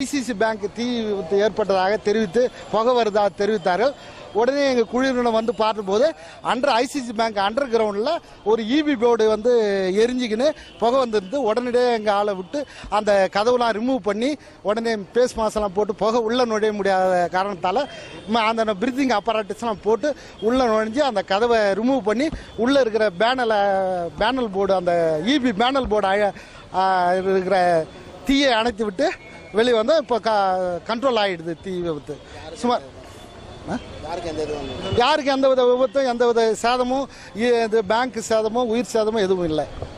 ICC bank தீ விபத்து ஏற்பட்டதாக தெரிவித்து புகை வருவதாக தெரிவித்தார்கள் உடனே எங்கள் குழுவினர் வந்து பார்த்தபோது அண்டர் ஐசிசி பேங்க் அண்டர் கிரவுண்டில் ஒரு இபி போர்டு வந்து எரிஞ்சிக்கின்னு புகை வந்திருந்து உடனடியே எங்கள் ஆளை விட்டு அந்த கதவுலாம் ரிமூவ் பண்ணி உடனே பேஸ் மாஸ்க்லாம் போட்டு புகை உள்ளே நுழைய முடியாத காரணத்தால் ம- அந்த பிரீத்திங் அப்பாராட்டிஸ்லாம் போட்டு உள்ளே நுழைஞ்சு அந்த கதவை ரிமூவ் பண்ணி உள்ளே இருக்கிற பேனலை பேனல் போர்டு அந்த இபி பேனல் போர்டு அழ ஆ, இருக்கிற தீயை அணைத்து விட்டு வெளியே வந்தால் இப்போ கண்ட்ரோல் ஆகிடுது தீ விபத்து சுமார் ஆ? யாருக்கு எந்த வித விபத்தும் எந்த வித சேதமும் இ- இது பேங்க் சேதமும் உயிர் சேதமும் எதுவும் இல்லை